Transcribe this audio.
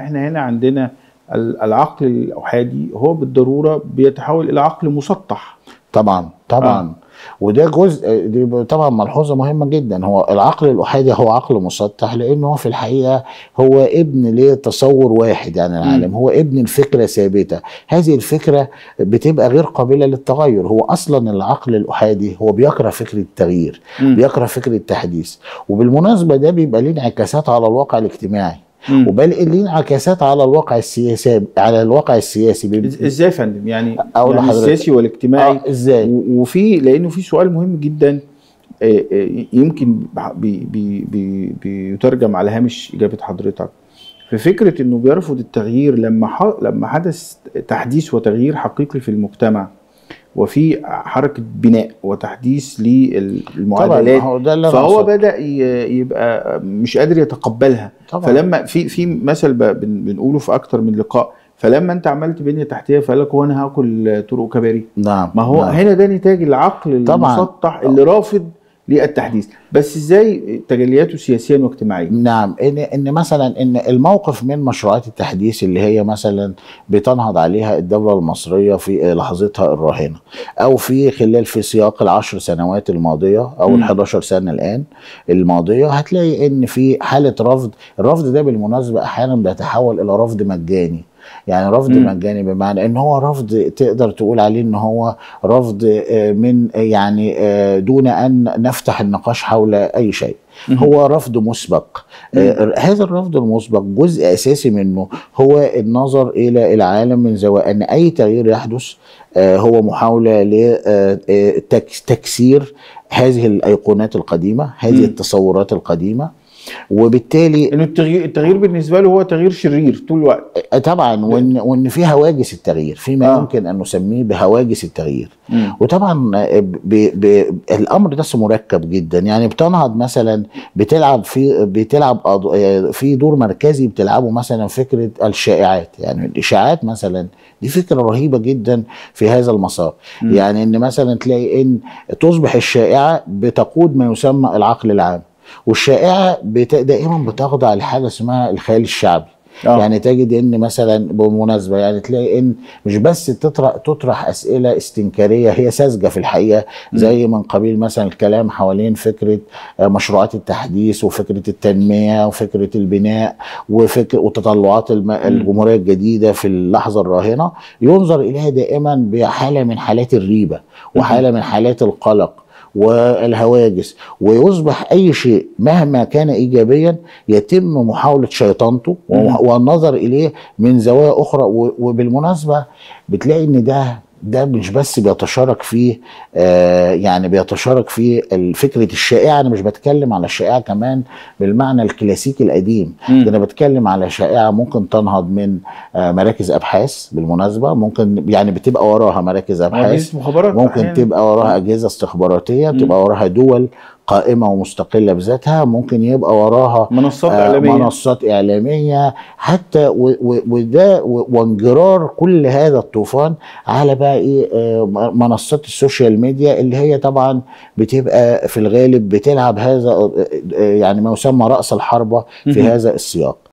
احنا هنا عندنا ال- العقل الاحادي هو بالضروره بيتحول الى عقل مسطح طبعا طبعا آه. وده جزء دي طبعا ملحوظه مهمه جدا هو العقل الاحادي هو عقل مسطح لانه هو في الحقيقه هو ابن لتصور واحد عن العالم هو ابن الفكره ثابته هذه الفكره بتبقى غير قابله للتغير هو اصلا العقل الاحادي هو بيكره فكره التغيير مم. بيكره فكره التحديث وبالمناسبه ده بيبقى ليه انعكاسات على الواقع الاجتماعي مم. وبل ليه انعكاسات على الواقع السياسي على الواقع السياسي بي- إز- ازاي يا فندم يعني أقول يعني لحضرتك. السياسي والاجتماعي آه ازاي و- وفي لانه في سؤال مهم جدا آه، آه، يمكن بي بي بي بيترجم على هامش اجابه حضرتك في فكره انه بيرفض التغيير لما ح- لما حدث تحديث وتغيير حقيقي في المجتمع وفي حركه بناء وتحديث للمعادلات هو ده اللي أنا فهو أقصده. بدا ي- يبقى مش قادر يتقبلها طبعا. فلما في في مثل ب- بن- بنقوله في اكتر من لقاء فلما انت عملت بنيه تحتيه فقال لك هو انا هاكل طرق كباري نعم ما هو نعم. هنا ده نتاج العقل طبعاً. المسطح اللي رافض للتحديث بس ازاي تجلياته سياسيا واجتماعيا نعم ان ان مثلا ان الموقف من مشروعات التحديث اللي هي مثلا بتنهض عليها الدوله المصريه في لحظتها الراهنه او في خلال في سياق العشر سنوات الماضيه او مم. ال 11 سنه الان الماضيه هتلاقي ان في حاله رفض الرفض ده بالمناسبه احيانا بيتحول الى رفض مجاني يعني رفض مم. مجاني بمعنى ان هو رفض تقدر تقول عليه ان هو رفض آه، من يعني آه، دون ان نفتح النقاش حول اي شيء مم. هو رفض مسبق آه، هذا الرفض المسبق جزء اساسي منه هو النظر الى العالم من زوايا ان اي تغيير يحدث آه، هو محاوله لتكسير هذه الايقونات القديمه هذه مم. التصورات القديمه وبالتالي انه التغيير التغيير بالنسبه له هو تغيير شرير طول الوقت طبعا وان وان في هواجس التغيير فيما آه. آه. يمكن ان نسميه بهواجس التغيير مم. وطبعا ب ب الامر ده مركب جدا يعني بتنهض مثلا بتلعب في بتلعب أض- في دور مركزي بتلعبه مثلا فكره الشائعات يعني الاشاعات مثلا دي فكره رهيبه جدا في هذا المسار مم. يعني ان مثلا تلاقي ان تصبح الشائعه بتقود ما يسمى العقل العام والشائعه بت... دائما بتخضع لحاجه اسمها الخيال الشعبي آه. يعني تجد ان مثلا بالمناسبه يعني تلاقي ان مش بس تطرح تطرح اسئله استنكاريه هي ساذجه في الحقيقه زي من قبيل مثلا الكلام حوالين فكره آه، مشروعات التحديث وفكره التنميه وفكره البناء وفكر وتطلعات الم- الجمهوريه الجديده في اللحظه الراهنه ينظر اليها دائما بحاله من حالات الريبه وحاله من حالات القلق والهواجس ويصبح اي شيء مهما كان ايجابيا يتم محاوله شيطنته مم. والنظر اليه من زوايا اخرى و- وبالمناسبه بتلاقي ان ده ده مش بس بيتشارك فيه آه يعني بيتشارك فيه ال- فكره الشائعه انا مش بتكلم على الشائعه كمان بالمعنى الكلاسيكي القديم مم. ده انا بتكلم على شائعه ممكن تنهض من آه مراكز ابحاث بالمناسبه ممكن يعني بتبقى وراها مراكز ابحاث مهندس مخابرات ممكن أحياناً. تبقى وراها اجهزه استخباراتيه بتبقى وراها دول قائمه ومستقله بذاتها ممكن يبقى وراها منصات آه، اعلاميه منصات اعلاميه حتى و- و- وده و- وانجرار كل هذا الطوفان على بقى ايه آه، م- منصات السوشيال ميديا اللي هي طبعا بتبقى في الغالب بتلعب هذا آه، آه، يعني ما يسمى راس الحربه في مهم. هذا السياق